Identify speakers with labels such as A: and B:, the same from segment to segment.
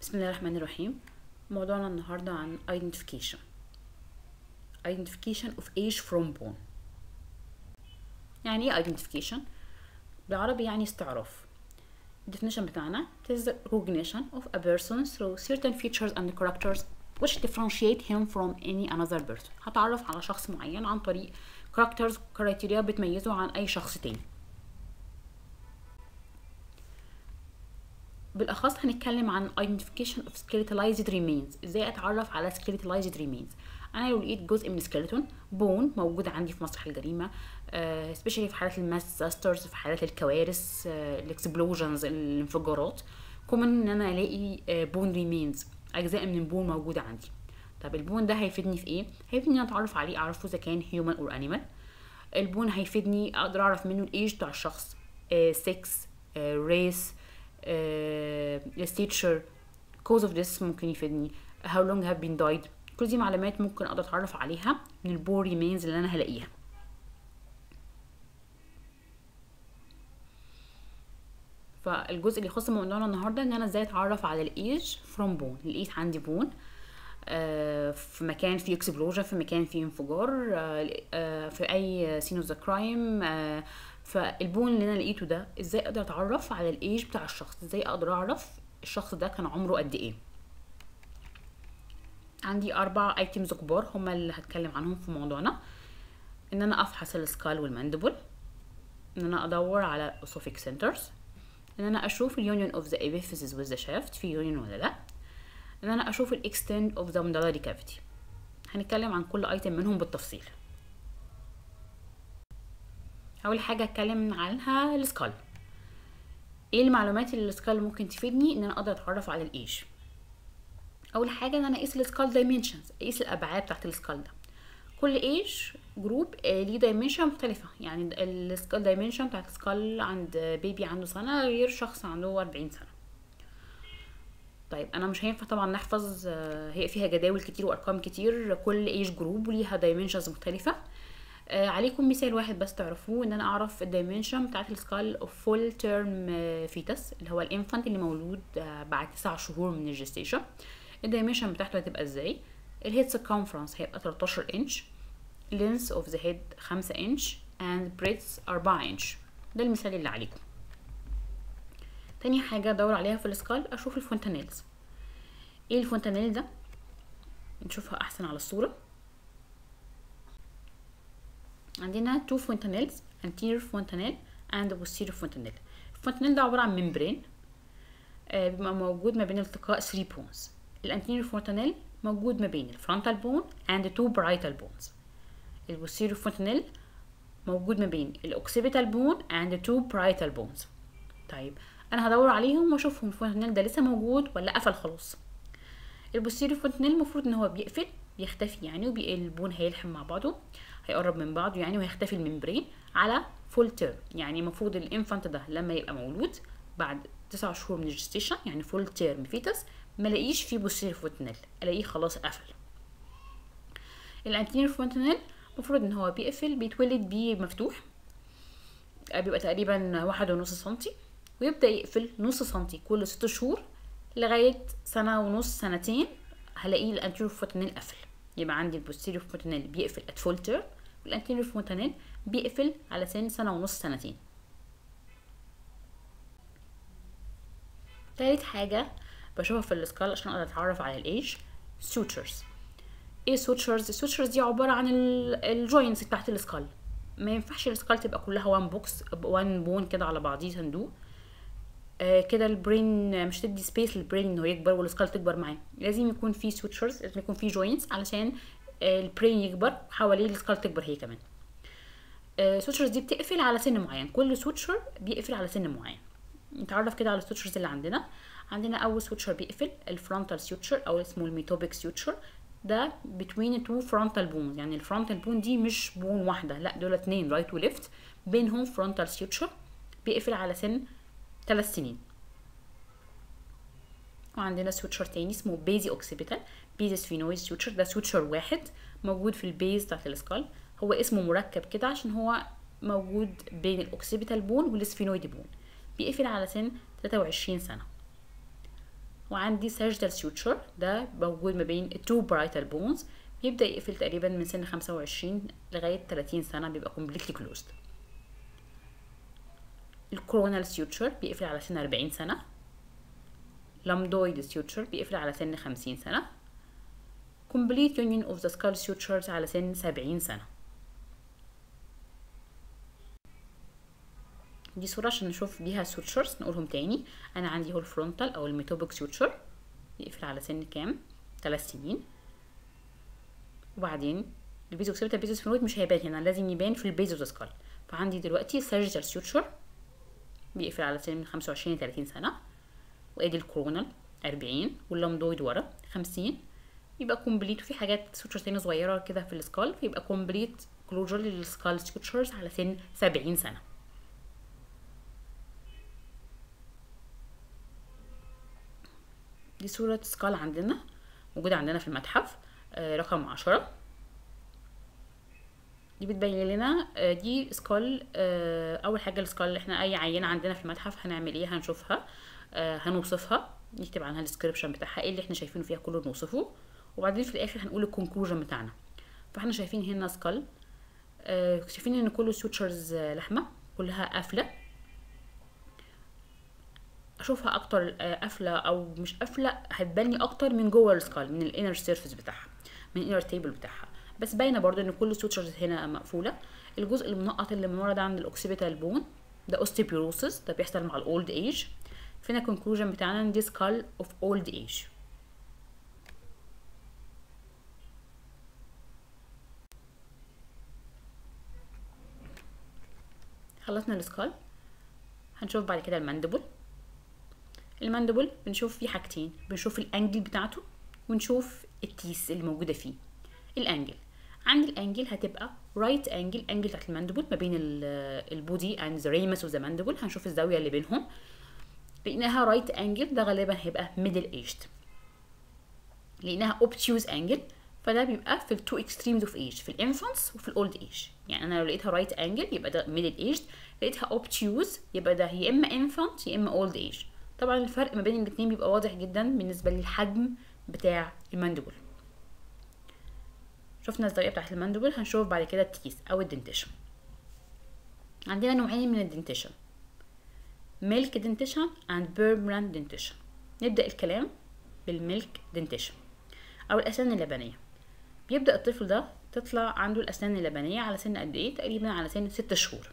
A: بسم الله الرحمن الرحيم موضوعنا النهاردة عن identification identification of age from born يعني ايه identification بالعربي يعني استعراف definition بتاعنا it is the recognition of a person through certain features and characters which differentiate him from any another person هتعرف على شخص معين عن طريق characters criteria بتميزه عن اي شخص تاني بالاخص هنتكلم عن identification of skeletalized remains ازاي اتعرف على skeletalized remains انا لو لقيت جزء من سكيلتون بون موجود عندي في مسرح الجريمه uh, especially في حالات الماس ديزاسترز في حالات الكوارث uh, الاكسبلوجنز الانفجارات كومن ان انا الاقي بون uh, ريمينز اجزاء من البون موجوده عندي طب البون ده هيفيدني في ايه هيفيدني ان اتعرف عليه اعرفه اذا كان هيومن اور انيمال البون هيفيدني اقدر اعرف منه الايج بتاع الشخص سكس ريس stature cause of this ممكن يفيدني how long have been died كل دي معلومات ممكن اقدر اتعرف عليها من البور ريمينز اللي انا هلاقيها فالجزء اللي يخص موضوعنا النهارده ان انا ازاي اتعرف على الايج فروم بون لقيت عندي بون آه في مكان فيه اكسبلوجن في مكان فيه انفجار آه آه في اي سين اوف ذا كرايم فالبون اللي انا لقيته ده ازاي اقدر اتعرف على الايج بتاع الشخص ازاي اقدر اعرف الشخص ده كان عمره قد ايه عندي اربع ايتمز كبار هما اللي هتكلم عنهم في موضوعنا ان انا افحص السكال والماندبل ان انا ادور على اسوفيك سنترز ان انا اشوف اليونيون اوف ذا epiphysis with the shaft في يونيون ولا لا ان انا اشوف الاكستند اوف ذا medullary cavity هنتكلم عن كل ايتم منهم بالتفصيل اول حاجه اتكلم عنها السكال ايه المعلومات اللي السكال ممكن تفيدني ان انا اقدر اتعرف على الايج اول حاجه ان انا اقيس السكال دايمنشنز اقيس الابعاد بتاعت السكال ده كل ايج جروب ليه دايمنشن مختلفه يعني السكال دايمنشن بتاعت السكال عند بيبي عنده سنه غير شخص عنده 40 سنه طيب انا مش هينفع طبعا نحفظ هي فيها جداول كتير وارقام كتير كل ايج جروب وليها دايمنشنز مختلفه آه عليكم مثال واحد بس تعرفوه ان انا اعرف الدايمنشن بتاعت السكال اوف فول تيرم فيتس اللي هو الانفانت اللي مولود آه بعد تسع شهور من الجستيشن الدايمنشن بتاعته هتبقى ازاي الهيد سيركمفرنس هيبقى 13 انش لينس اوف ذا هيد 5 انش اند بريدث 4 انش ده المثال اللي عليكم تاني حاجه ادور عليها في السكال اشوف الفونتانيلز ايه الفونتانيل ده نشوفها احسن على الصوره عندنا two fontanelles anterior fontanelle and posterior fontanelle الفونتانيل ده عبارة عن ممبرين آه بيبقى موجود ما بين التقاء 3 بونز الانتيريور فونتانيل موجود ما بين الفرونتال بون and two parietal bones البوستيريور فونتانيل موجود ما بين الاوكسيبيتال بون and two parietal bones طيب انا هدور عليهم واشوفهم الفونتانيل ده لسه موجود ولا قفل خلاص البوستيريور فونتانيل المفروض ان هو بيقفل بيختفي يعني والبون هيلحم مع بعضه هيقرب من بعضه يعني وهيختفي الممبرين على فول تيرم يعني المفروض الانفانت ده لما يبقى مولود بعد تسع شهور من الجستيشن يعني فول تيرم فيتس ما الاقيش فيه بوستيريور فونتانيل الاقيه خلاص قفل الانتيريور فونتانيل المفروض ان هو بيقفل بيتولد بيه مفتوح بيبقى تقريبا واحد ونص سنتي ويبدا يقفل نص سنتي كل ست شهور لغايه سنه ونص سنتين هلاقيه الانتيريور فونتانيل قفل يبقى عندي البوستيريور فونتانيل بيقفل ات فول تيرم والانتيريور فونتانيل بيقفل على سن سنه ونص سنتين تالت حاجة بشوفها في السكال عشان اقدر اتعرف على الايج سوتشرز ايه سوتشرز السوتشرز دي عبارة عن الجوينتس بتاعت السكال ما ينفعش السكال تبقى كلها وان بوكس وان بون كده على بعضيه صندوق آه كده البرين مش تدي سبيس للبرين انه يكبر والسكال تكبر معاه لازم يكون في سوتشرز لازم يكون في جوينتس علشان آه البرين يكبر حواليه السكال تكبر هي كمان آه سوتشرز دي بتقفل على سن معين كل سوتشر بيقفل على سن معين نتعرف كده على السوتشرز اللي عندنا عندنا اول سوتشر بيقفل الفرونتال سوتشر او اسمه الميتوبيك سوتشر ده بين تو فرونتال بونز يعني الفرونتال بون دي مش بون واحده لا دول اتنين رايت وليفت بينهم فرونتال سوتشر بيقفل على سن ثلاث سنين وعندنا سوتشر تاني اسمه بيزي اوكسيبيتال بيزي سفينويد سوتشر ده سوتشر واحد موجود في البيز بتاعت السكال هو اسمه مركب كده عشان هو موجود بين الاوكسيبيتال بون والسفينويد بون بيقفل على سن 23 سنه وعندي sagittal suture ده موجود ما بين two parietal bones بيبدأ يقفل تقريبا من سن خمسة وعشرين لغاية تلاتين سنة بيبقى completely closed الكورونال suture بيقفل على سن أربعين سنة lambdoid suture بيقفل على سن خمسين سنة complete union of the skull sutures على سن سبعين سنة دي صورة عشان نشوف بيها sutures نقولهم تاني أنا عندي هو الفرونتال أو الميتوبيك suture بيقفل على سن كام؟ تلات سنين وبعدين البيزو اوكسيبيتال بيزو سفينويد مش هيبان هنا لازم يبان في البيز اوف ذا سكال فعندي دلوقتي سيرجيتال سيوتشر بيقفل على سن من خمسة وعشرين لتلاتين سنة وادي الكورونال أربعين واللامدويد ورا خمسين يبقى كومبليت وفي حاجات سوتشرز تاني صغيرة كده في السكال فيبقى كومبليت كلوجر للسكال سوتشرز على سن سبعين سنة دي صورة سكال عندنا موجودة عندنا في المتحف آه رقم عشرة دي بتبين لنا آه دي سكال آه أول حاجة السكال اللي احنا أي عينة عندنا في المتحف هنعمل ايه هنشوفها هنوصفها نكتب عنها الديسكريبشن بتاعها ايه اللي احنا شايفينه فيها كله نوصفه وبعدين في الاخر هنقول الكونكلوجن بتاعنا فاحنا شايفين هنا سكال شايفين ان كله سوتشرز لحمه كلها قافله اشوفها اكتر قافله او مش قافله هتبني اكتر من جوه السكال من الانر سيرفيس بتاعها من الانر تيبل بتاعها بس باينه برضو ان كل السوتشرز هنا مقفوله الجزء المنقط اللي من ورا ده عند الاوكسيبيتال بون ده اوستيبيروسس ده بيحصل مع الاولد ايج فينا الكونكلوجن بتاعنا ان دي سكال اوف اولد ايج خلصنا السكال هنشوف بعد كده الماندبل الماندبل بنشوف فيه حاجتين بنشوف الانجل بتاعته ونشوف التيس اللي موجوده فيه الانجل عند الانجل هتبقى رايت انجل انجل بتاعت الماندبل ما بين البودي اند ذا ريمس اوف ذا ماندبل هنشوف الزاويه اللي بينهم لقيناها رايت انجل ده غالبا هيبقى ميدل ايجد لقيناها اوبتيوز انجل فده بيبقى في التو اكستريمز اوف ايج في الانفانس وفي الاولد ايج يعني انا لو لقيتها رايت انجل يبقى ده ميدل ايجد لقيتها اوبتيوز يبقى ده يا اما انفانت يا اما اولد ايج طبعا الفرق ما بين الاثنين بيبقى واضح جدا بالنسبه للحجم بتاع الماندبل شفنا الزاويه بتاعت الماندبل هنشوف بعد كده التيس او الدنتيشن عندنا نوعين من الدنتيشن ميلك دنتيشن اند بيرمننت دنتيشن نبدا الكلام بالميلك دنتيشن او الاسنان اللبنيه بيبدا الطفل ده تطلع عنده الاسنان اللبنيه على سن قد ايه تقريبا على سن ست شهور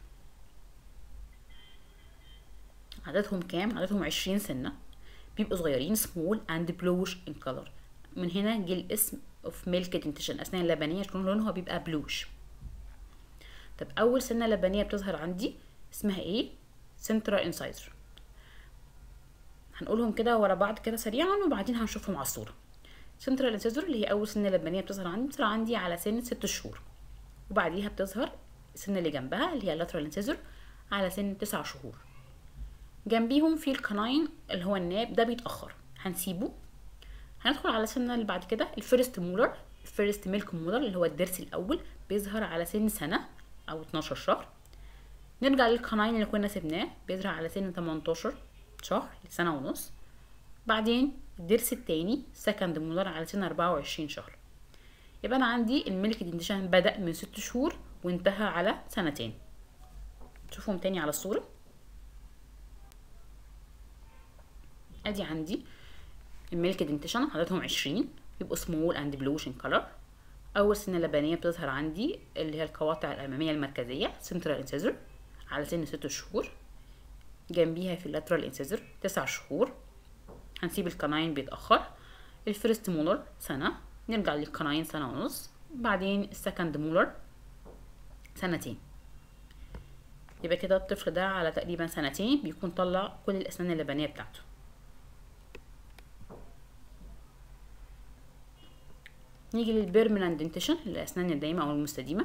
A: عددهم كام عددهم عشرين سنه بيبقوا صغيرين سمول اند بلوش ان color من هنا جه الاسم اوف ميلك دنتيشن الاسنان اللبنيه عشان لونها بيبقى بلوش طب اول سنه لبنيه بتظهر عندي اسمها ايه سنترال انسايزر هنقولهم كده ورا بعض كده سريعا وبعدين هنشوفهم على الصوره سنترال انسيزور اللي هي اول سنه لبنيه بتظهر عندي بتظهر عندي على سن ست شهور وبعديها بتظهر السنه اللي جنبها اللي هي اللاترال انسيزور على سن تسع شهور جنبيهم في الكناين اللي هو الناب ده بيتاخر هنسيبه هندخل على السنه اللي بعد كده الفيرست مولر الفيرست ميلك مولر اللي هو الضرس الاول بيظهر على سن سنه او 12 شهر نرجع للكناين اللي كنا سيبناه بيظهر على سن 18 شهر لسنه ونص بعدين الضرس التاني سكند مولر على سن 24 شهر يبقى انا عندي الميلك دنتيشن بدا من ست شهور وانتهى على سنتين شوفهم تاني على الصوره ادي عندي الميلك دنتيشن عددهم عشرين بيبقوا سمول اند بلوش ان كلر اول سنه لبنيه بتظهر عندي اللي هي القواطع الاماميه المركزيه سنترال انسيزر على سن ست شهور جنبيها في اللاترال انسيزر تسع شهور هنسيب الكناين بيتأخر الفيرست مولر سنة نرجع للكناين سنة ونص بعدين السكند مولر سنتين يبقى كده الطفل ده على تقريبا سنتين بيكون طلع كل الأسنان اللبنية بتاعته نيجي للبيرمننت دنتيشن الأسنان الدايمة أو المستديمة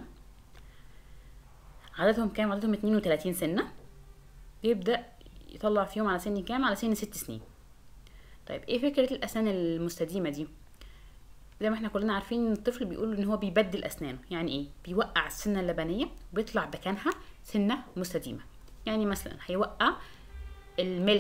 A: عددهم كام عددهم اتنين وتلاتين سنة بيبدأ يطلع فيهم على سن كام على سن ست سنين طيب ايه فكرة الأسنان المستديمة دي زي ما احنا كلنا عارفين ان الطفل بيقول ان هو بيبدل اسنانه يعني ايه بيوقع السنة اللبنية وبيطلع مكانها سنة مستديمة يعني مثلا هيوقع الميلك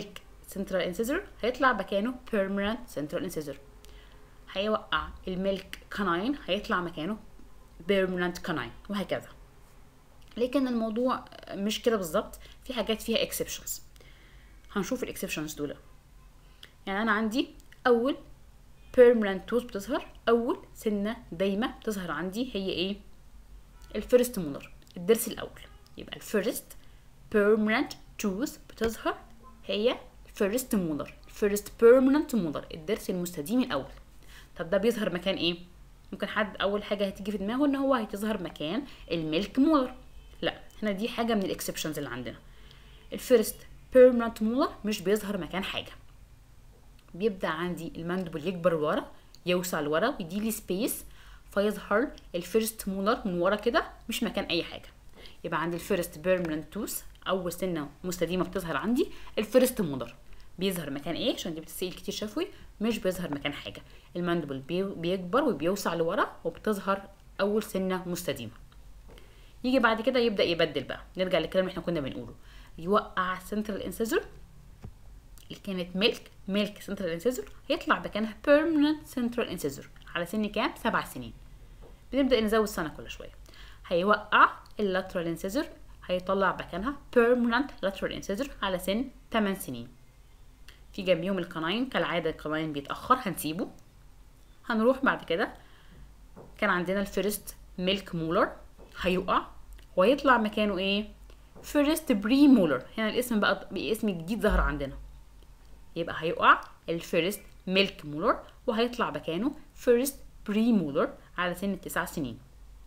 A: سنترال انسيزر هيطلع مكانه بيرمننت سنترال انسيزر هيوقع الميلك كاناين هيطلع مكانه بيرمننت كاناين وهكذا لكن الموضوع مش كده بالظبط في حاجات فيها اكسبشنز هنشوف الاكسبشنز دول يعني انا عندي اول permanent tooth بتظهر اول سنه دايمه بتظهر عندي هي ايه الفيرست مولر الضرس الاول يبقى الفيرست permanent tooth بتظهر هي الفيرست مولر الفيرست permanent مولر الضرس المستديم الاول طب ده بيظهر مكان ايه ممكن حد اول حاجه هتيجي في دماغه ان هو هتظهر مكان الميلك مولر لا هنا دي حاجه من الاكسبشنز اللي عندنا الفيرست permanent مولر مش بيظهر مكان حاجه بيبدا عندي الماندبل يكبر ورا يوسع لورا ويدي لي سبيس فيظهر الفيرست مولر من ورا كده مش مكان اي حاجه يبقى عندي الفيرست بيرمننت توث اول سنه مستديمه بتظهر عندي الفيرست مولر بيظهر مكان ايه عشان دي بتسال كتير شفوي مش بيظهر مكان حاجه الماندبل بيكبر وبيوسع لورا وبتظهر اول سنه مستديمه يجي بعد كده يبدا يبدل بقى نرجع للكلام اللي احنا كنا بنقوله يوقع سنترال انسيزر اللي كانت ميلك ميلك سنترال انسيزر هيطلع مكانها بيرمننت سنترال انسيزر على سن كام سبع سنين بنبدا نزود سنه كل شويه هيوقع اللاترال انسيزر هيطلع مكانها بيرمننت لاترال انسيزر على سن 8 سنين في جنبيهم القناين كالعاده القناين بيتاخر هنسيبه هنروح بعد كده كان عندنا الفيرست ميلك مولر هيقع ويطلع مكانه ايه فيرست بري مولر هنا الاسم بقى باسم جديد ظهر عندنا يبقى هيقع الفيرست ميلك مولر وهيطلع مكانه فيرست بري مولر على سن تسع سنين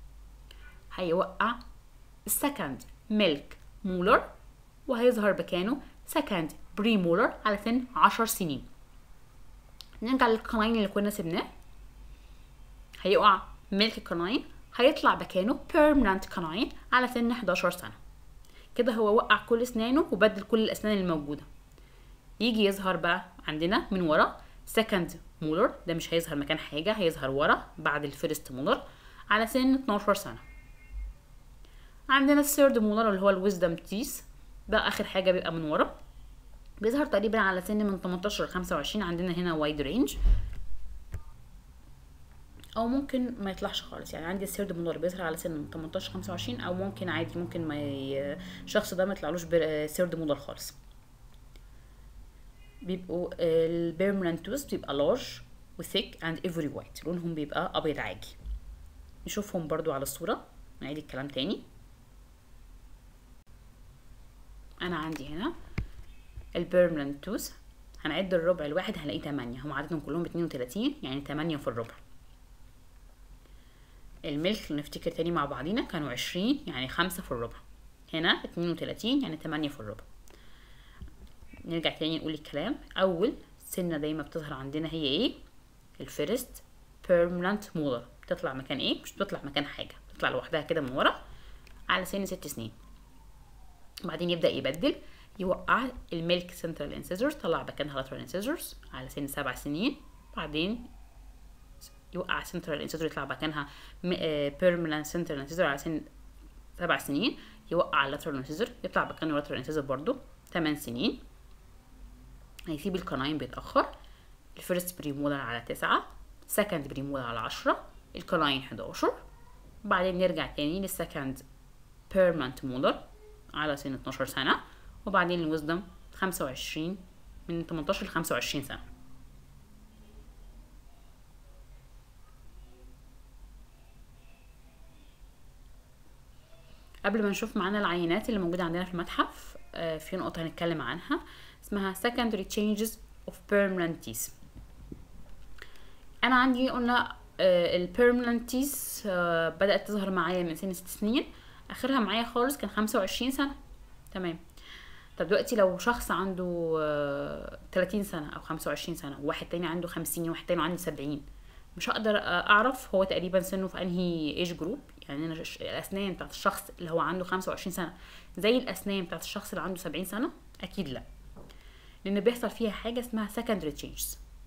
A: هيوقع السكند ميلك مولر وهيظهر مكانه سكند بري مولر على سن عشر سنين نرجع للقناين اللي كنا سيبناه هيقع ميلك قناين هيطلع مكانه permanent قناين على سن 11 سنة كده هو وقع كل اسنانه وبدل كل الاسنان الموجودة يجي يظهر بقى عندنا من ورا second molar ده مش هيظهر مكان حاجة هيظهر ورا بعد الفيرست مولر على سن 12 سنة عندنا الثيرد مولر اللي هو الويزدم تيس ده اخر حاجة بيبقى من ورا بيظهر تقريبا على سن من 18 ل 25 عندنا هنا وايد رينج او ممكن ما يطلعش خالص يعني عندي السيرد مولر بيظهر على سن من 18 25 او ممكن عادي ممكن ما ي... الشخص ده ما يطلعلوش سيرد مولر خالص بيبقوا البيرمننت توث بيبقى لارج وثيك اند ايفري وايت لونهم بيبقى ابيض عاجي نشوفهم برضو على الصوره نعيد الكلام تاني انا عندي هنا البيرمننت توث هنعد الربع الواحد هنلاقيه 8 هم عددهم كلهم 32 يعني 8 في الربع الملك نفتكر تاني مع بعضينا كانوا 20 يعني 5 في الربع هنا 32 يعني 8 في الربع نرجع تاني نقول الكلام اول سنه دايما بتظهر عندنا هي ايه الفيرست بيرمننت مولر بتطلع مكان ايه مش بتطلع مكان حاجه بتطلع لوحدها كده من ورا على سن ست سنين بعدين يبدا يبدل يوقع الميلك سنترال انسيزرز طلع مكانها لاترال انسيزرز على سن سبع سنين بعدين يوقع سنترال انسيزر يطلع مكانها بيرمننت سنترال انسيزر على سن سبع سنين يوقع اللاترال انسيزر يطلع مكانه لاترال انسيزر برضو 8 سنين هيسيب القناين بيتأخر الفيرست بريمولر على تسعة سكند بريمولر على عشرة القناين 11 بعدين نرجع تاني للسكند بيرمنت مولر على سن 12 سنة وبعدين الوزدم 25 من 18 ل 25 سنة قبل ما نشوف معانا العينات اللي موجودة عندنا في المتحف آه في نقطة هنتكلم عنها اسمها secondary changes of permanent teeth أنا عندي قلنا آه البيرمننت teeth آه بدأت تظهر معايا من سن ست سنين آخرها معايا خالص كان خمسة وعشرين سنة تمام طب دلوقتي لو شخص عنده آه 30 سنة أو خمسة وعشرين سنة وواحد تاني عنده خمسين وواحد تاني عنده سبعين مش هقدر اعرف هو تقريبا سنه في انهي ايج جروب يعني انا الاسنان بتاعت الشخص اللي هو عنده 25 سنه زي الاسنان بتاعت الشخص اللي عنده 70 سنه اكيد لا لان بيحصل فيها حاجه اسمها secondary changes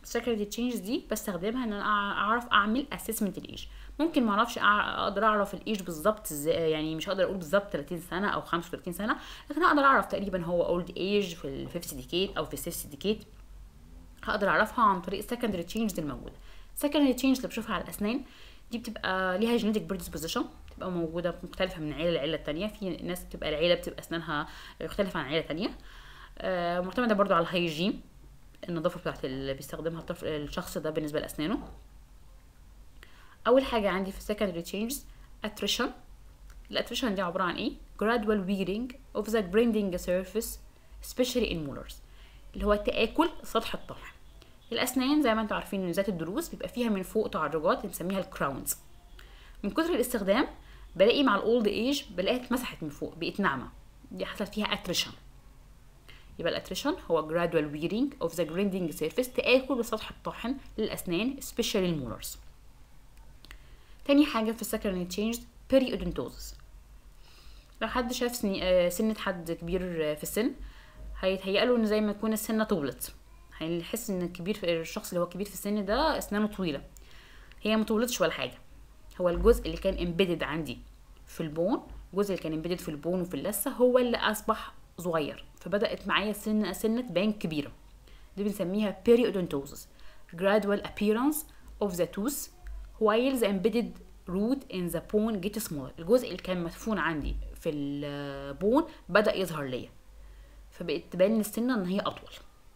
A: السكندري تشينجز دي بستخدمها ان انا أع- اعرف اعمل اسسمنت الايج ممكن ما اعرفش أع- اقدر اعرف الايج بالظبط ازاي يعني مش هقدر اقول بالظبط 30 سنه او 35 سنه لكن هقدر اعرف تقريبا هو اولد ايج في الفيفث ديكيد او في السيفث ديكيد هقدر اعرفها عن طريق السكندري تشينجز الموجوده السكندري تشينج اللي بشوفها على الاسنان دي بتبقى ليها جينيتك بريدisposition بتبقى موجوده مختلفه من عيله لعيله التانية في ناس بتبقى العيله بتبقى اسنانها مختلفه عن عيله تانية آه، معتمده برضو على الهيجين النظافه بتاعت اللي بيستخدمها الطفل الشخص ده بالنسبه لاسنانه اول حاجه عندي في السكندري تشينجز attrition الاتريشن دي عباره عن ايه gradual wearing of the grinding surface especially in molars اللي هو تآكل سطح الطرح الاسنان زي ما انتم عارفين ان ذات الضروس بيبقى فيها من فوق تعرجات بنسميها الكراونز من كتر الاستخدام بلاقي مع الاولد ايج بلاقيها اتمسحت من فوق بقت ناعمه دي حصل فيها اتريشن يبقى الاتريشن هو gradual wearing of the grinding surface تآكل سطح الطاحن للأسنان especially المولرز تاني حاجة في السكرني تشينج periodontosis لو حد شاف سني... آه، سنة حد كبير آه، في السن هيتهيأ له ان زي ما يكون السنة طولت هيحس ان الكبير في الشخص اللي هو كبير في السن ده اسنانه طويلة هي ما طولتش ولا حاجة هو الجزء اللي كان امبيدد عندي في البون الجزء اللي كان امبيدد في البون وفي اللثة هو اللي اصبح صغير فبدأت معايا سنة سنة تبان كبيرة دي بنسميها periodontosis gradual appearance of the tooth while the embedded root in the bone get smaller الجزء اللي كان مدفون عندي في البون بدأ يظهر ليا فبقت تبان السنة ان هي اطول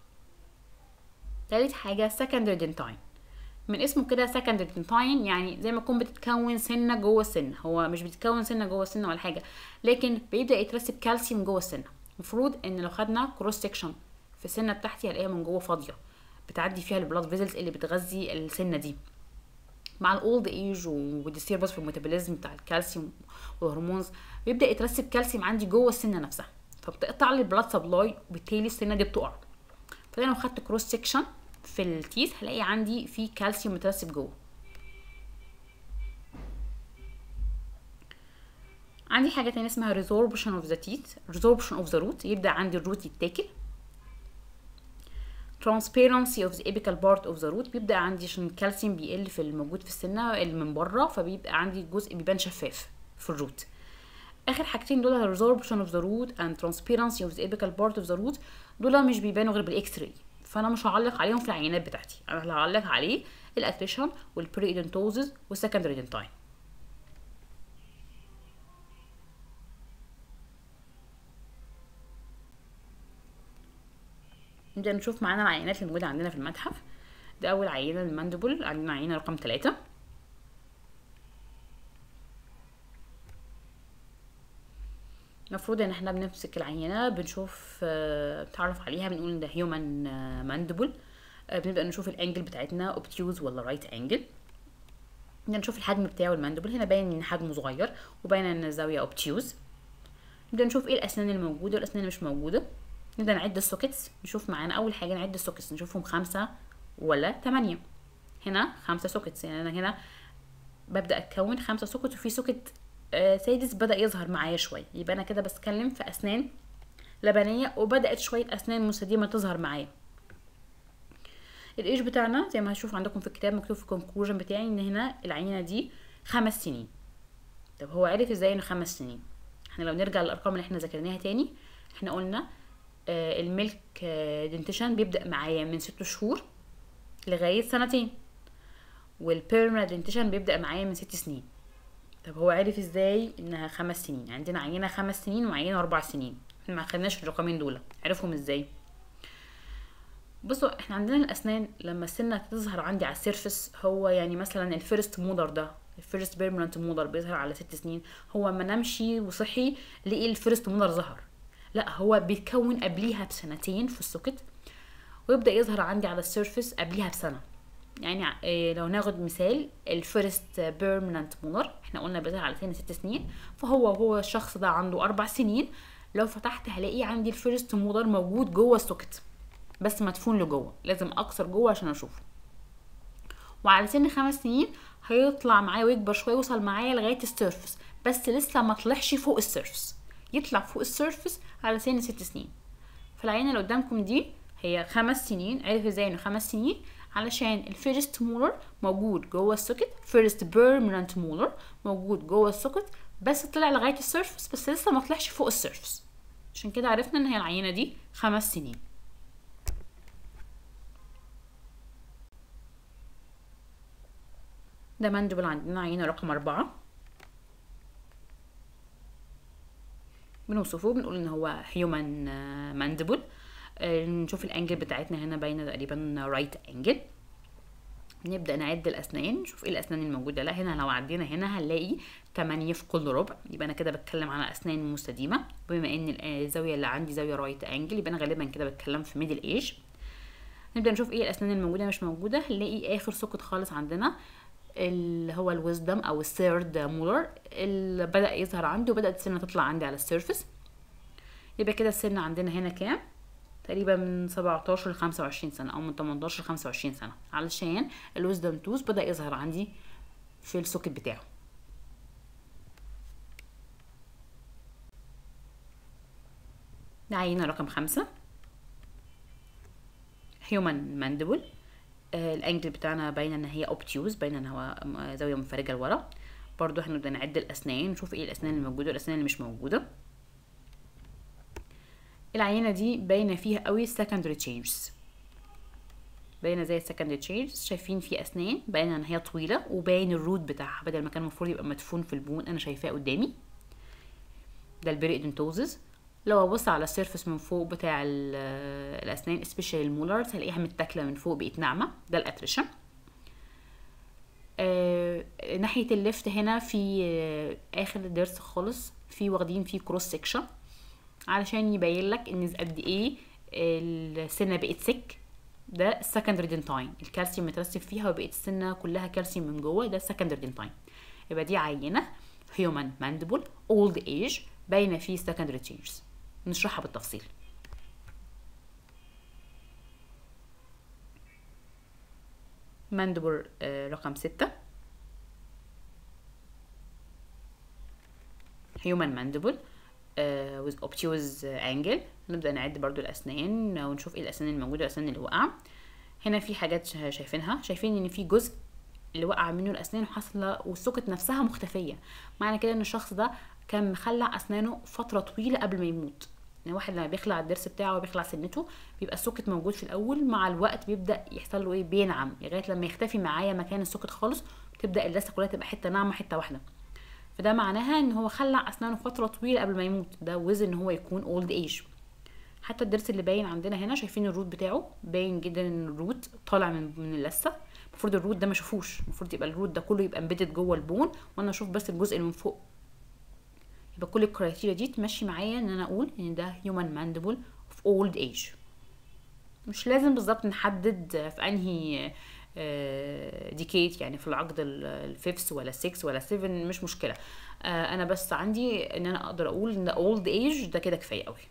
A: تالت حاجة secondary dentine من اسمه كده secondary dentine يعني زي ما تكون بتتكون سنة جوه السنة هو مش بتتكون سنة جوه السنة ولا حاجة لكن بيبدأ يترسب كالسيوم جوه السنة المفروض ان لو خدنا كروس سيكشن في السنة بتاعتي هلاقيها من جوه فاضية بتعدي فيها البلاد فيزلز اللي بتغذي السنة دي مع الاولد ايج والديستيربس في الميتابوليزم بتاع الكالسيوم والهرمونز بيبدا يترسب كالسيوم عندي جوه السنه نفسها فبتقطع لي البلاد سبلاي وبالتالي السنه دي بتقع فانا لو خدت كروس سيكشن في التيث هلاقي عندي في كالسيوم مترسب جوه عندي حاجه تانية اسمها resorption of the teeth resorption of the root يبدا عندي الروت يتاكل transparency of the apical part of the root بيبدأ عندي عشان الكالسيوم بيقل في الموجود في السنة اللي من بره فبيبقى عندي جزء بيبان شفاف في الروت اخر حاجتين دول resorption of the root and transparency of the apical part of the root دول مش بيبانوا غير بالاكس راي فانا مش هعلق عليهم في العينات بتاعتي انا اللي هعلق عليه الاتريشن والبريدنتوزز والسكندري دنتاين نبدأ نشوف معانا العينات اللي موجودة عندنا في المتحف ده أول عينة الماندبل عندنا عينة رقم ثلاثة المفروض ان احنا بنمسك العينة بنشوف آه، بنتعرف عليها بنقول ان ده هيومن ماندبل بنبدأ نشوف الانجل بتاعتنا اوبتيوز ولا رايت انجل نبدأ نشوف الحجم بتاعه الماندبل هنا باين ان حجمه صغير وباين ان الزاوية اوبتيوز نبدأ نشوف ايه الاسنان الموجودة والاسنان اللي مش موجودة نبدأ نعد السوكتس نشوف معانا أول حاجة نعد السوكتس نشوفهم خمسة ولا تمانية هنا خمسة سوكتس يعني أنا هنا ببدأ أكون خمسة سوكت وفي سوكت آه سادس بدأ يظهر معايا شوية يبقى أنا كده بتكلم في أسنان لبنية وبدأت شوية أسنان مستديمة تظهر معايا الايج بتاعنا زي ما هشوف عندكم في الكتاب مكتوب في الكونكلوجن بتاعي ان هنا العينة دي خمس سنين طب هو عرف ازاي انه خمس سنين احنا لو نرجع للارقام اللي احنا ذكرناها تاني احنا قلنا آه، الميلك آه، دنتيشن بيبدأ معايا من ست شهور لغاية سنتين والبيرمننت دنتيشن بيبدأ معايا من ست سنين طب هو عرف ازاي انها خمس سنين عندنا عينة خمس سنين وعينة اربع سنين احنا ما خدناش الرقمين دول عرفهم ازاي بصوا احنا عندنا الاسنان لما السنه تظهر عندي على السيرفس هو يعني مثلا الفيرست مولر ده الفيرست بيرمننت مولر بيظهر على ست سنين هو ما نمشي وصحي لقي الفيرست مولر ظهر لا هو بيتكون قبليها بسنتين في السوكت ويبدا يظهر عندي على السيرفس قبليها بسنه يعني إيه لو ناخد مثال الفيرست بيرمننت مولر احنا قلنا بيظهر على سن ست سنين فهو وهو الشخص ده عنده اربع سنين لو فتحت هلاقي عندي الفيرست مولر موجود جوه السوكت بس مدفون لجوه لازم اكسر جوه عشان اشوفه وعلى سن خمس سنين هيطلع معايا ويكبر شويه يوصل معايا لغايه السيرفس بس لسه ما طلعش فوق السيرفس يطلع فوق السيرفس على سن ست سنين فالعينه اللي قدامكم دي هي خمس سنين عرف ازاي انه خمس سنين علشان الفيرست مولر موجود جوه السوكت فيرست بيرمننت مولر موجود جوه السوكت بس طلع لغايه السيرفس بس لسه ما طلعش فوق السيرفس عشان كده عرفنا ان هي العينه دي خمس سنين ده ماندبل عندنا عينه رقم أربعة بنوصفه بنقول ان هو هيومن ماندبل نشوف الانجل بتاعتنا هنا باينه تقريبا رايت انجل نبدا نعد الاسنان نشوف ايه الاسنان الموجوده لا هنا لو عدينا هنا هنلاقي 8 في كل ربع يبقى انا كده بتكلم على اسنان مستديمه بما ان الزاويه اللي عندي زاويه رايت انجل يبقى انا غالبا كده بتكلم في ميدل ايج نبدا نشوف ايه الاسنان الموجوده مش موجوده هنلاقي اخر سوكت خالص عندنا اللي هو الويزدم او الثيرد مولر اللي بدا يظهر عندي وبدات السنه تطلع عندي على السيرفس يبقى كده السن عندنا هنا كام تقريبا من 17 ل 25 سنه او من 18 ل 25 سنه علشان الويزدم توز بدا يظهر عندي في السوكت بتاعه ده عينه رقم خمسة هيومن ماندبل آه الانجل بتاعنا باينه ان هي اوبتيوز باينه ان هو زاويه منفرجه لورا برضو احنا بدنا نعد الاسنان نشوف ايه الاسنان اللي موجوده والاسنان اللي مش موجوده العينه دي باينه فيها قوي secondary changes باينه زي secondary changes شايفين في اسنان باينه ان هي طويله وباين الروت بتاعها بدل ما كان المفروض يبقى مدفون في البون انا شايفاه قدامي ده البيريدنتوزز لو ابص على السيرفس من فوق بتاع الاسنان سبيشال المولارز هلاقيها متاكله من فوق بقت ناعمه ده الاتريشن آه ناحيه الليفت هنا في آه اخر الضرس خالص في واخدين فيه كروس سكشن علشان يبين لك ان قد ايه السنه بقت سك ده السكندري دنتاين الكالسيوم مترسب فيها وبقت السنه كلها كالسيوم من جوه ده السكندري دنتاين يبقى دي عينه هيومن ماندبل اولد ايج باينه فيه سكندري تشينجز نشرحها بالتفصيل ماندبل رقم ستة human mandible uh, with obtuse angle نبدأ نعد برضو الأسنان ونشوف ايه الأسنان الموجودة والأسنان اللي واقعة هنا في حاجات شايفينها شايفين ان في جزء اللي وقع منه الأسنان وحاصلة والسكت نفسها مختفية معنى كده ان الشخص ده كان مخلع أسنانه فترة طويلة قبل ما يموت يعني واحد لما بيخلع الضرس بتاعه وبيخلع سنته بيبقى السوكت موجود في الاول مع الوقت بيبدا يحصل له ايه بينعم لغايه لما يختفي معايا مكان السوكت خالص تبدا اللثه كلها تبقى حته ناعمه حته واحده فده معناها ان هو خلع اسنانه فتره طويله قبل ما يموت ده وزن ان هو يكون اولد ايج حتى الضرس اللي باين عندنا هنا شايفين الروت بتاعه باين جدا ان الروت طالع من من اللثه المفروض الروت ده ما اشوفوش المفروض يبقى الروت ده كله يبقى امبيدد جوه البون وانا اشوف بس الجزء اللي من فوق يبقى كل الكرايتيريا دي تمشي معايا ان انا اقول ان ده human mandible of old age مش لازم بالظبط نحدد في انهي ديكيت يعني في العقد الفيفث ولا السكس ولا سيفن مش مشكله انا بس عندي ان انا اقدر اقول ان اولد ايج ده كده كفايه قوي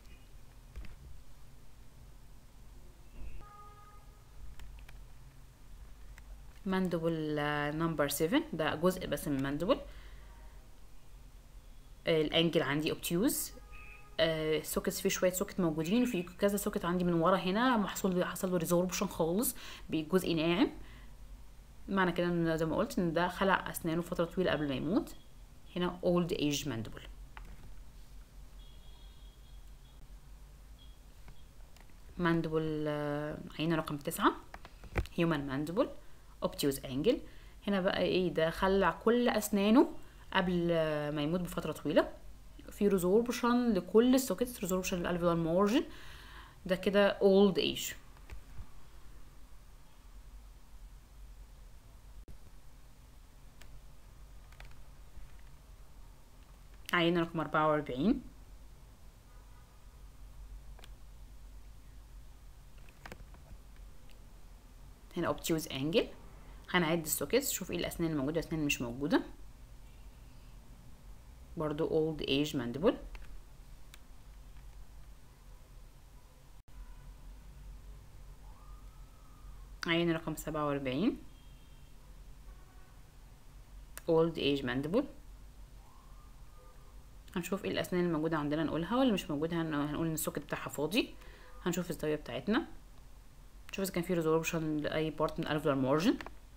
A: ماندبل نمبر 7 ده جزء بس من ماندبل الانجل عندي اوبتيوز آه سوكتس فيه شويه سوكت موجودين وفي كذا سوكت عندي من ورا هنا محصول حصل له ريزوربشن خالص بجزء ناعم معنى كده ان زي ما قلت ان ده خلع اسنانه فتره طويله قبل ما يموت هنا اولد ايج ماندبل ماندبل آه عينه رقم تسعة هيومن ماندبل اوبتيوز انجل هنا بقى ايه ده خلع كل اسنانه قبل ما يموت بفتره طويله في ريزوربشن لكل السوكيتس ريزوربشن للالفيولار مارجن ده كده اولد ايج عينة رقم أربعة وأربعين هنا اوبتيوز انجل هنعد السوكيتس شوف ايه الاسنان الموجوده والاسنان مش موجوده برضو old age mandible عين رقم سبعة وأربعين old age mandible هنشوف ايه الأسنان الموجودة عندنا نقولها واللي مش موجودة هنقول ان السوكت بتاعها فاضي هنشوف الزاوية بتاعتنا شوف اذا كان في ريزوربشن لاي بارت من الالفولار مارجن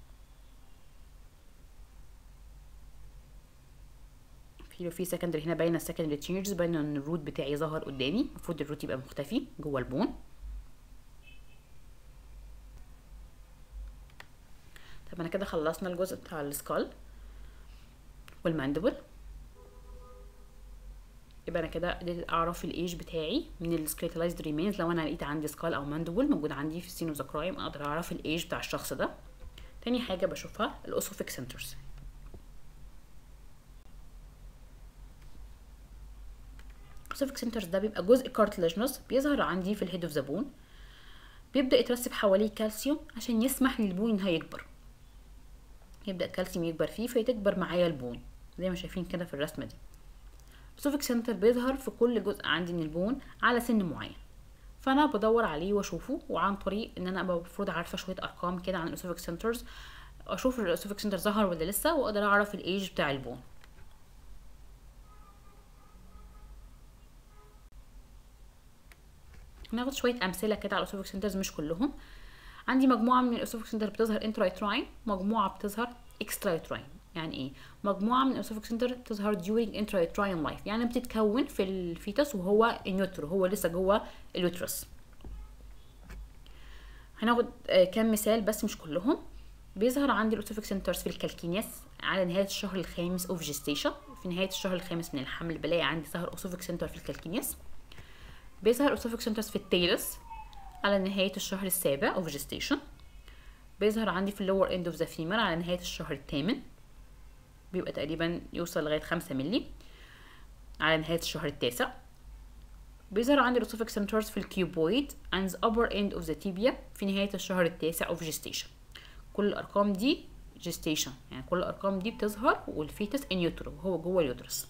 A: في في سكندري هنا باينه السكندري تشينجز باينه ان الروت بتاعي ظهر قدامي المفروض الروت يبقى مختفي جوه البون طب انا كده خلصنا الجزء بتاع السكال والماندبل يبقى انا كده قدرت اعرف الايج بتاعي من السكريتلايزد ريمينز لو انا لقيت عندي سكال او ماندبل موجود عندي في السين اوف ذا كرايم اقدر اعرف الايج بتاع الشخص ده تاني حاجه بشوفها الاوسوفيك سنترز الاوسوفيك سنترز ده بيبقى جزء كارتلاجنوس بيظهر عندي في الهيد اوف ذا بون بيبدا يترسب حواليه كالسيوم عشان يسمح للبون ان هو يكبر يبدا الكالسيوم يكبر فيه فيتكبر معايا البون زي ما شايفين كده في الرسمه دي السوفيك سنتر بيظهر في كل جزء عندي من البون على سن معين فانا بدور عليه واشوفه وعن طريق ان انا ابقى المفروض عارفه شويه ارقام كده عن الاسوفيك سنترز اشوف الاسوفيك سنتر ظهر ولا لسه واقدر اعرف الايج بتاع البون ناخد شويه امثله كده على الاسوفيك سنترز مش كلهم عندي مجموعه من الاسوفيك سنتر بتظهر انترايتراين مجموعه بتظهر اكسترايتراين يعني ايه مجموعه من الاسوفيك سنتر بتظهر during intrauterine life يعني بتتكون في الفيتس وهو النيوترو هو لسه جوه اليوترس هناخد كام مثال بس مش كلهم بيظهر عندي الاسوفيك سنترز في الكالكينياس على نهايه الشهر الخامس اوف جيستيشن في نهايه الشهر الخامس من الحمل بلاقي عندي ظهر اسوفيك سنتر في الكالكينياس بيظهر اسوفيك سنترز في التيلس على نهايه الشهر السابع اوف جيستيشن بيظهر عندي في اللور اند اوف ذا فيمر على نهايه الشهر الثامن بيبقى تقريبا يوصل لغايه خمسة ملي على نهايه الشهر التاسع بيظهر عندي الاسوفيك سنترز في الكيوبويد and the upper end of the tibia في نهاية الشهر التاسع of gestation كل الأرقام دي gestation يعني كل الأرقام دي بتظهر والفيتس in utero هو جوه اليوترس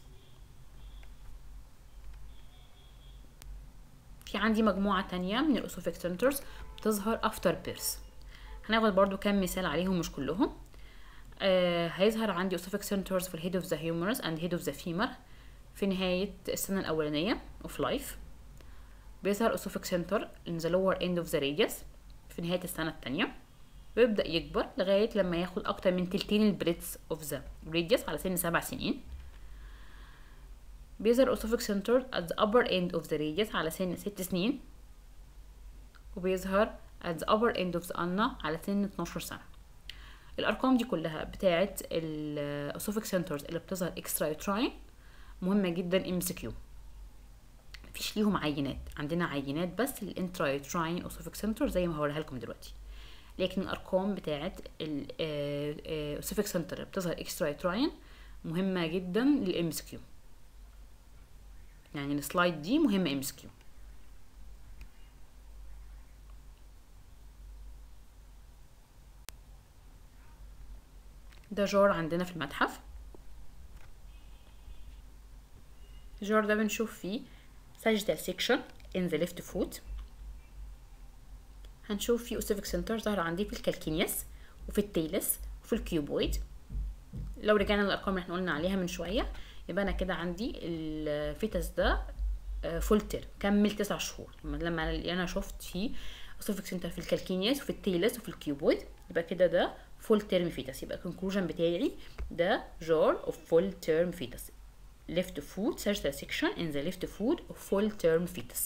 A: في عندي مجموعة تانية من الأسوفيك سنترز بتظهر after birth هناخد برضو كام مثال عليهم مش كلهم آه هيظهر عندي أسوفيك سنترز في الهيد اوف ذا humerus and head of the femur في نهاية السنة الأولانية of life بيظهر أسوفيك سنتر in the lower end of the radius في نهاية السنة التانية بيبدأ يكبر لغاية لما ياخد أكتر من تلتين البريدز of the radius على سن سبع سنين بيظهر أسوفيك سنتر at the upper end of the radius على سن ست سنين وبيظهر at the upper end of the ulna على سن 12 سنة الأرقام دي كلها بتاعت الأسوفيك سنترز اللي بتظهر اكسترا يوتراين مهمة جدا ام سي كيو مفيش ليهم عينات عندنا عينات بس للانترا يوتراين اوسوفيك سنتر زي ما هوريها لكم دلوقتي لكن الارقام بتاعت الاوسوفيك سنتر اللي بتظهر اكسترا يوتراين مهمة جدا للام اس كيو يعني السلايد دي مهمة ام اس كيو ده جار عندنا في المتحف الجار ده بنشوف فيه sagittal section in the left foot هنشوف فيه اوسيفيك سنتر ظهر عندي في الكالكينياس وفي التيلس وفي الكيوبويد لو رجعنا للارقام اللي احنا قلنا عليها من شويه يبقى انا كده عندي الفيتس ده فول تيرم كمل تسع شهور لما انا شفت فيه اوسيفيك سنتر في الكالكينياس وفي التيلس وفي الكيوبويد يبقى كده ده فول تيرم فيتس يبقى الكونكلوجن بتاعي ده جار اوف فول تيرم فيتس left foot sagittal section in the left foot of full term fetus.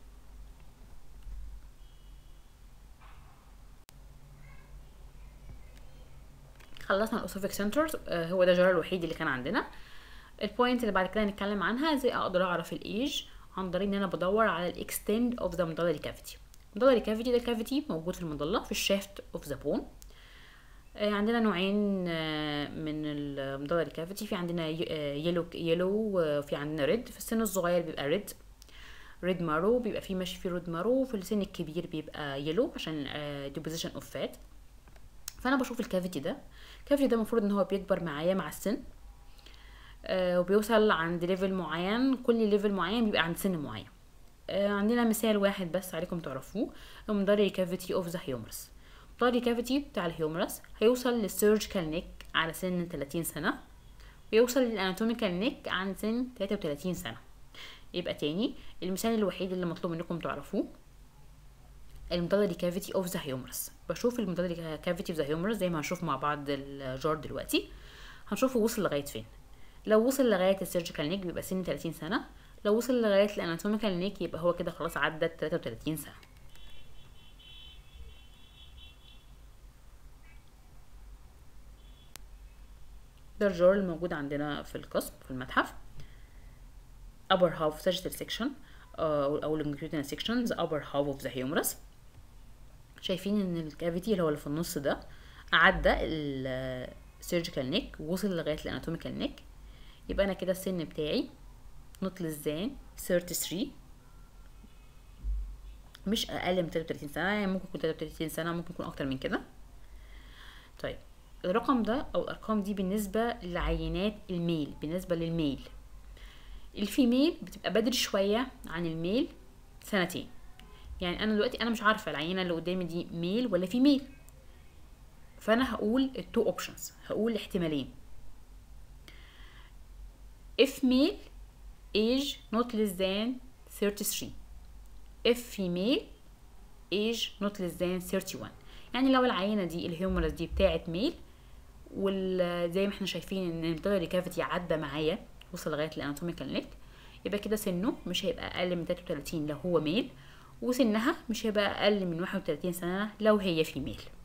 A: خلصنا الاوسوفيك سنترز آه هو ده الجار الوحيد اللي كان عندنا البوينت اللي بعد كده هنتكلم عنها ازاي اقدر اعرف الايج عن طريق ان انا بدور على الاكستند اوف ذا مدلري كافيتي مدلري كافيتي ده كافيتي موجود في المظله في الشافت اوف ذا بون عندنا نوعين من المدلري كافيتي في عندنا يلو يلو وفي عندنا ريد في السن الصغير بيبقى ريد ريد مارو بيبقى فيه ماشي فيه ريد مارو وفي السن الكبير بيبقى يلو عشان ديبوزيشن اوف فات فانا بشوف الكافيتي ده الكافيتي ده المفروض ان هو بيكبر معايا مع السن وبيوصل عند ليفل معين كل ليفل معين بيبقى عند سن معين عندنا مثال واحد بس عليكم تعرفوه المدلري كافيتي اوف ذا هيومرس البادي كافيتي بتاع الهيومرس هيوصل للسيرجيكال نيك على سن 30 سنة ويوصل للاناتوميكال نيك عند سن 33 سنة يبقى تاني المثال الوحيد اللي مطلوب منكم تعرفوه الميدالري كافيتي اوف ذا هيومرس بشوف الميدالري كافيتي اوف ذا هيومرس زي ما هنشوف مع بعض الجار دلوقتي هنشوفه وصل لغايه فين لو وصل لغايه السيرجيكال نيك بيبقى سن 30 سنه لو وصل لغايه الاناتوميكال نيك يبقى هو كده خلاص عدى 33 سنه ده الجار الموجود عندنا في القسم في المتحف upper half sagittal section أو أو longitudinal section the upper half of the humerus شايفين ان الكافيتي اللي هو اللي في النص ده عدى ال surgical neck وصل لغاية الاناتوميكال نيك يبقى انا كده السن بتاعي not less than 33 مش اقل من 33 سنة يعني ممكن يكون 33 سنة ممكن يكون اكتر من كده طيب الرقم ده او الارقام دي بالنسبة لعينات الميل بالنسبة للميل الفيميل بتبقى بدري شوية عن الميل سنتين يعني انا دلوقتي انا مش عارفة العينة اللي قدامي دي ميل ولا فيميل فانا هقول التو اوبشنز هقول احتمالين if male age not less than 33 if female age not less than 31 يعني لو العينة دي الهيومرس دي بتاعت ميل وزي ما احنا شايفين ان الميدالري كافيتي عدى معايا وصل لغايه الاناتوميكال نيك يبقى كده سنه مش هيبقى اقل من 33 لو هو ميل وسنها مش هيبقى اقل من 31 سنه لو هي فيميل